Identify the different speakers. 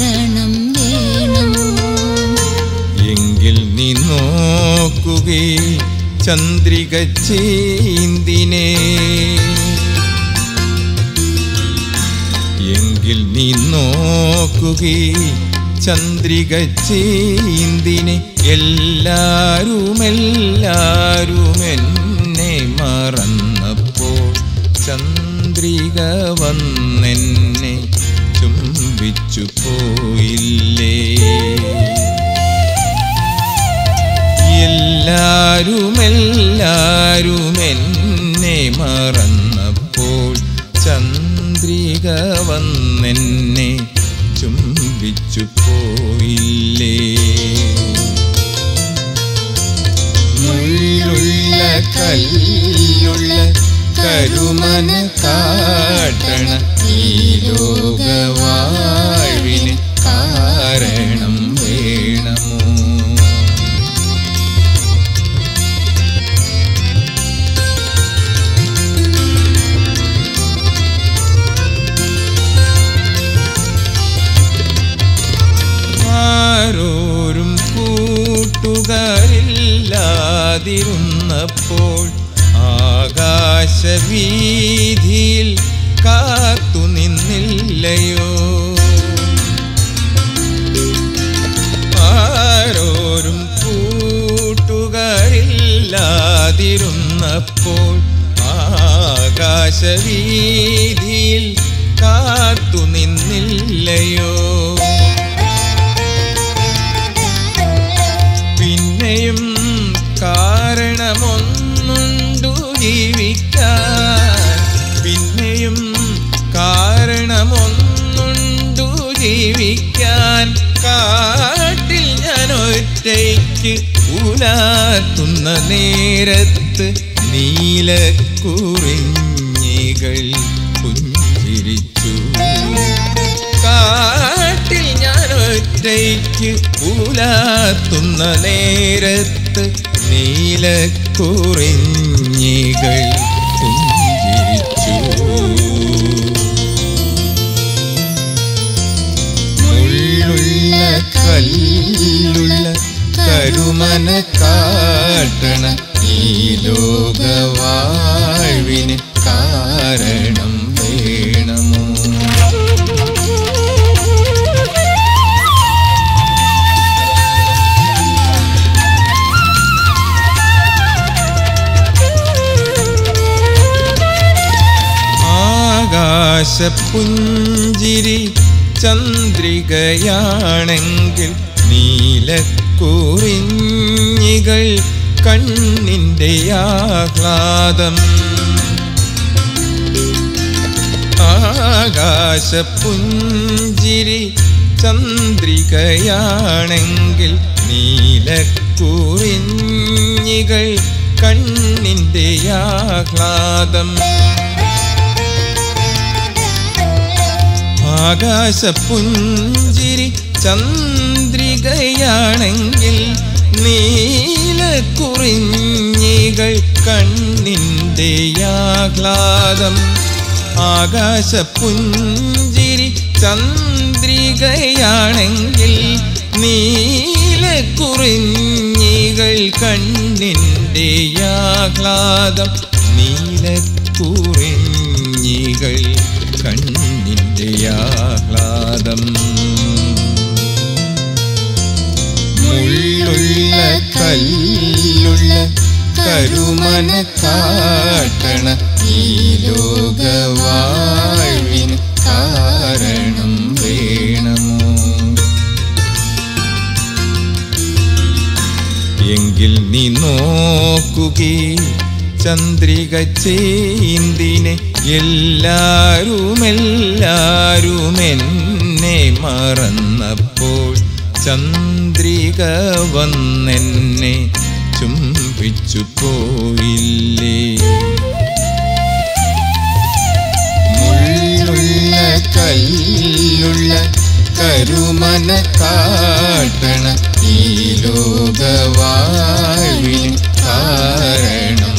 Speaker 1: കാരണം വേണമോ
Speaker 2: എങ്കിൽ നീ നോക്കുകേ ചന്ദ്രിക ചീന്തിനെ എങ്കിൽ നീ നോക്കുകേ ചന്ദ്രിക ചീന്തിനെ എല്ലാരും എല്ലാരും എന്നെ മറന്നപ്പോൾ ചന്ദ്രിക വന്നെന്നെ ചുംബിച്ചു പോയില്ലേ എല്ലാരും എല്ലാരും എന്നെ മറന്നപ്പോൾ ചന്ദ്രിക വന്നെന്നെ ചുംബിച്ചു പോയില്ലേ മുള്ളുള്ള കല്ലുള്ള കരുമന കാട്ടണ ഈ ലോകവാഴ്വിന് കാരണം വേണമോ ആരോരും കൂട്ടുകാരില്ലാതിരുന്നപ്പോൾ ആകാശവീതിയിൽ കാത്തു നിന്നില്ലയോ ആരോരും കൂട്ടുകാരില്ലാതിരുന്നപ്പോൾ ആകാശവീതിയിൽ കാത്തു നിന്നില്ലയോ പിന്നെയും കാരണമൊന്നുണ്ടു ജീവിക്കാൻ പിന്നെയും കാരണമൊന്നുണ്ടു ജീവിക്കാൻ കാട്ടിൽ ഞാൻ ഒറ്റയ്ക്ക് ഉലാത്തുന്ന നേരത്ത് നീലക്കുറിഞ്ഞികൾ പുഞ്ചിരിച്ചു കാട്ടിൽ ഞാൻ ഒറ്റയ്ക്ക് ഉലാത്തുന്ന നേരത്ത് നീലക്കുറിഞ്ഞികൾ പുഞ്ചിരിച്ചു മുള്ളുള്ള കല്ലുള്ള കരുമന കാട്ടണ ഈ ലോകവാഴ്വിന് കാരണം വേണമോ ആകാശപുഞ്ചിരി ചന്ദ്രികയാണെങ്കിൽ നീലക്കുറിഞ്ഞികൾ കണ്ണിൻ്റെ ആഹ്ലാദം ആകാശപുഞ്ചിരി ചന്ദ്രികയാണെങ്കിൽ നീലക്കുറിഞ്ഞികൾ കണ്ണിൻ്റെ ആഹ്ലാദം ആകാശപുഞ്ചിരി ചന്ദ്രികയാണെങ്കിൽ നീലക്കുറിഞ്ഞികൾ കണ്ണിൻ്റെ ആഹ്ലാദം ആകാശപുഞ്ചിരി ചന്ദ്രികയാണെങ്കിൽ നീലക്കുറിഞ്ഞികൾ കണ്ണിൻ്റെ ആഹ്ലാദം നീലക്കുറിഞ്ഞികൾ കണ്ണിൻ്റെ ആഹ്ലാദം മുള്ളുള്ള കല്ലുള്ള കരുമന കാട്ടണ ഈ ലോകവാഴ്വിന് കാരണം വേണമോ എങ്കിൽ നീ നോക്കുകേ ചന്ദ്രിക ചേന്തിനെ എല്ലാരും എല്ലാരും എന്നെ മറന്നപ്പോൾ ചന്ദ്രിക വന്നെന്നെ ചുംബിച്ചു പോയില്ലേ മുള്ളുള്ള കല്ലുള്ള കരുമന കാട്ടണ ഈ ലോകവാഴ്വിന് കാരണം